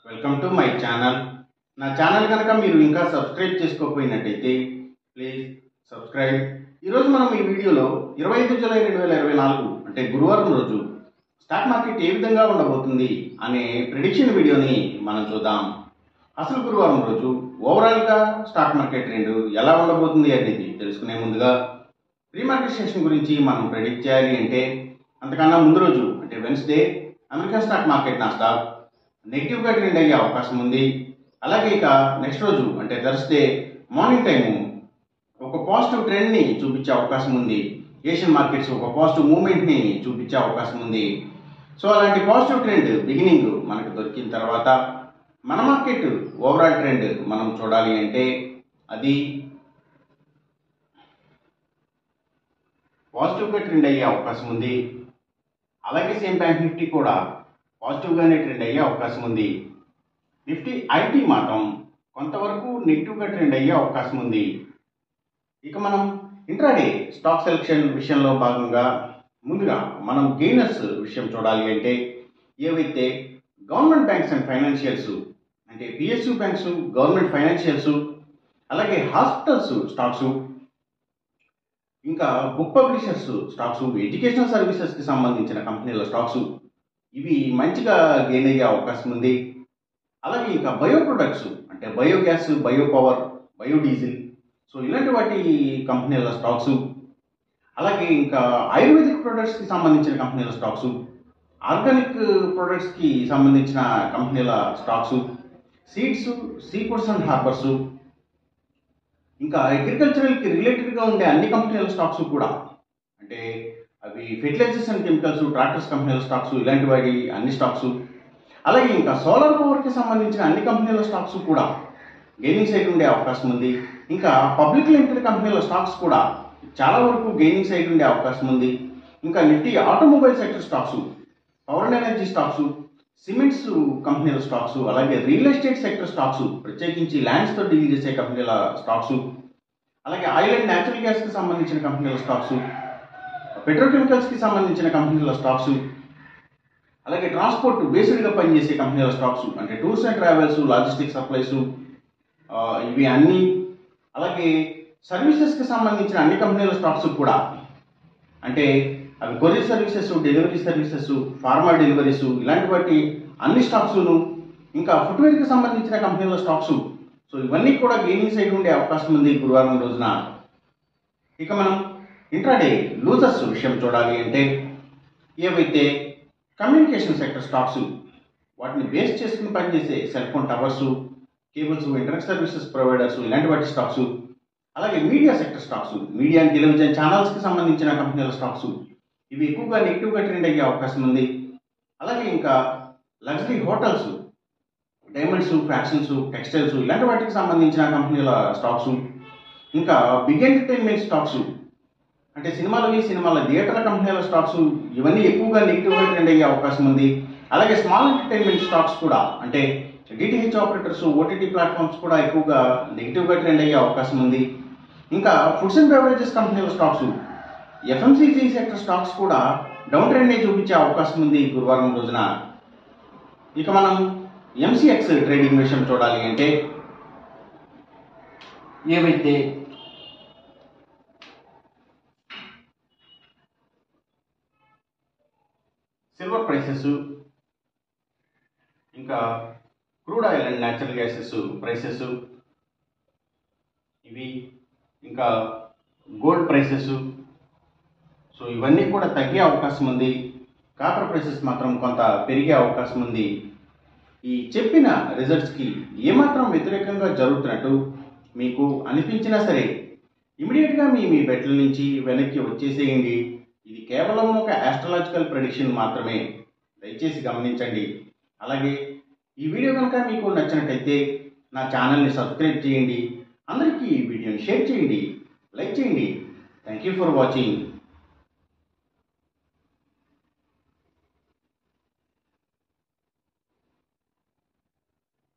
welcome to my channel నా channel కనుక మీరు ఇంకా సబ్స్క్రైబ్ చేసుకోకపోయినట్టయితే ప్లీజ్ సబ్స్క్రైబ్ ఈరోజు మనం ఈ వీడియోలో ఇరవై ఐదు జూలై రెండు వేల ఇరవై నాలుగు అంటే గురువారం రోజు స్టాక్ మార్కెట్ ఏ విధంగా ఉండబోతుంది అనే ప్రిడిక్షన్ వీడియోని మనం చూద్దాం అసలు గురువారం రోజు ఓవరాల్గా స్టాక్ మార్కెట్ ట్రెండ్ ఎలా ఉండబోతుంది అనేది తెలుసుకునే ముందుగా ప్రీ మార్కెట్ సెషన్ గురించి మనం ప్రెడిక్ట్ చేయాలి అంటే అంతకన్నా ముందు రోజు అంటే వెన్స్డే అమెరికా స్టాక్ మార్కెట్ నా స్టాక్ నెగిటివ్గా ట్రెండ్ అయ్యే అవకాశం ఉంది అలాగే ఇక నెక్స్ట్ రోజు అంటే థర్స్డే మార్నింగ్ టైము ఒక పాజిటివ్ ట్రెండ్ని చూపించే అవకాశం ఉంది ఏషియన్ మార్కెట్స్ ఒక పాజిటివ్ మూమెంట్ని చూపించే అవకాశం ఉంది సో అలాంటి పాజిటివ్ ట్రెండ్ బిగినింగ్ మనకు దొరికిన తర్వాత మన మార్కెట్ ఓవరాల్ ట్రెండ్ మనం చూడాలి అంటే అది పాజిటివ్గా ట్రెండ్ అయ్యే అవకాశం ఉంది అలాగే సేమ్ బ్యాంక్ నిఫ్టీ కూడా పాజిటివ్గానే ట్రెండ్ అయ్యే అవకాశం ఉంది నిఫ్టీ ఐటీ మాత్రం కొంతవరకు నెగిటివ్గా ట్రెండ్ అయ్యే అవకాశం ఉంది ఇక మనం ఇంట్రాడే స్టాక్ సెలెక్షన్ విషయంలో భాగంగా ముందుగా మనం గెయినర్స్ విషయం చూడాలి అంటే ఏవైతే గవర్నమెంట్ బ్యాంక్స్ అండ్ ఫైనాన్షియల్స్ అంటే పిఎస్యు బ్యాంక్స్ గవర్నమెంట్ ఫైనాన్షియల్స్ అలాగే హాస్పిటల్స్ స్టాక్స్ ఇంకా బుక్ పబ్లిషర్స్ స్టాక్స్ ఎడ్యుకేషనల్ సర్వీసెస్కి సంబంధించిన కంపెనీల స్టాక్స్ ఇవి మంచిగా గెయిన్ అయ్యే అవకాశం ఉంది అలాగే ఇంకా బయో ప్రొడక్ట్స్ అంటే biogas bio power biodiesel so ఇలాంటి వాటి కంపెనీల స్టాక్స్ అలాగే ఇంకా ఆయుర్వేదిక్ ప్రొడక్ట్స్కి సంబంధించిన కంపెనీల స్టాక్స్ ఆర్గానిక్ ప్రొడక్ట్స్కి సంబంధించిన కంపెనీల stocks seeds sea foods and harbours ఇంకా అగ్రికల్చరల్కి రిలేటెడ్గా ఉండే అన్ని కంపెనీల స్టాక్స్ కూడా అంటే అవి ఫెర్టిలైజర్స్ అండ్ కెమికల్స్ ట్రాక్టర్స్ కంపెనీల స్టాక్స్ ఇలాంటి వాటి అన్ని స్టాక్స్ అలాగే ఇంకా సోలార్ పవర్కి సంబంధించిన అన్ని కంపెనీల స్టాక్స్ కూడా గెయినింగ్ సైడ్ ఉండే అవకాశం ఉంది ఇంకా పబ్లిక్ లిమిటెడ్ కంపెనీల స్టాక్స్ కూడా చాలా వరకు గెయినింగ్ సైడ్ ఉండే అవకాశం ఉంది ఇంకా Nifty automobile sector stocks power and energy stocks cements కంపెనీల స్టాక్స్ అలాగే రియల్ ఎస్టేట్ సెక్టర్ స్టాక్స్ ప్రత్యేకించి ల్యాండ్స్తో డీల్ చేసే కంపెనీల స్టాక్స్ అలాగే ఆయిల్ అండ్ న్యాచురల్ గ్యాస్కి సంబంధించిన కంపెనీల స్టాక్స్ పెట్రోకెమికల్స్కి సంబంధించిన కంపెనీల స్టాక్స్ అలాగే ట్రాన్స్పోర్ట్ బేస్డ్గా పనిచేసే కంపెనీల స్టాక్స్ అంటే tours and travels logistic supplies ఇవి అన్నీ అలాగే సర్వీసెస్కి సంబంధించిన అన్ని కంపెనీల స్టాక్స్ కూడా అంటే అవి courier services delivery services pharma deliveries ఇలాంటి వాటి అన్ని స్టాక్స్ను ఇంకా ఫుట్వేర్కి సంబంధించిన కంపెనీల స్టాక్స్ సో ఇవన్నీ కూడా గెయినింగ్ సైడ్ ఉండే అవకాశం ఉంది గురువారం రోజున ఇక మనం ఇంట్రాడే లూజర్స్ విషయం చూడాలి అంటే ఏవైతే కమ్యూనికేషన్ సెక్టర్ స్టాక్స్ వాటిని బేస్ చేసుకుని పనిచేసే cell phone towers cables internet services providers ఇలాంటి వాటి స్టాక్స్ అలాగే media sector stocks media and television ఛానల్స్కి సంబంధించిన కంపెనీల స్టాక్స్ ఇవి ఎక్కువగా నెగిటివ్గా ట్రెండ్ అయ్యే అవకాశం ఉంది అలాగే ఇంకా luxury hotels diamonds fashions textiles ఇలాంటి వాటికి సంబంధించిన కంపెనీల స్టాక్స్ ఇంకా బిగ్ ఎంటర్టైన్మెంట్ స్టాక్స్ అంటే సినిమాలవి సినిమాల థియేటర్ల కంపెనీల స్టాక్స్ ఇవన్నీ ఎక్కువగా నెగిటివ్గా ట్రెండ్ అయ్యే అవకాశం ఉంది అలాగే స్మాల్ ఎంటర్టైన్మెంట్ స్టాక్స్ కూడా అంటే డిటిహెచ్ ఆపరేటర్స్ ఓటీటీ ప్లాట్ఫామ్స్ కూడా ఎక్కువగా నెగిటివ్గా ట్రెండ్ అయ్యే అవకాశం ఉంది ఇంకా ఫుడ్స్ అండ్ బెవరేజెస్ కంపెనీల స్టాక్స్ ఎఫ్ఎంసీజీ సెక్టర్ స్టాక్స్ కూడా డౌన్ ట్రెండ్ని చూపించే అవకాశం ఉంది గురువారం రోజున ఇక మనం ఎంసీఎక్స్ ట్రేడింగ్ విషయం చూడాలి అంటే ఏవైతే సిల్వర్ ప్రైసెస్ ఇంకా crude oil and natural gases prices ఇవి ఇంకా గోల్డ్ ప్రైసెస్ సో ఇవన్నీ కూడా తగ్గే అవకాశం ఉంది కాపర్ ప్రైసెస్ మాత్రం కొంత పెరిగే అవకాశం ఉంది ఈ చెప్పిన రిజల్ట్స్కి ఏమాత్రం వ్యతిరేకంగా జరుగుతున్నట్టు మీకు అనిపించినా సరే ఇమీడియట్గా మీ మీ బెట్ల నుంచి వెనక్కి వచ్చేసేయండి ఇది కేవలం ఒక ఆస్ట్రలాజికల్ ప్రెడిక్షన్ మాత్రమే దయచేసి గమనించండి అలాగే ఈ వీడియో కనుక మీకు నచ్చినట్టయితే నా ఛానల్ని సబ్స్క్రైబ్ చేయండి అందరికీ ఈ వీడియోని షేర్ చేయండి లైక్ చేయండి థ్యాంక్ యూ ఫర్ వాచింగ్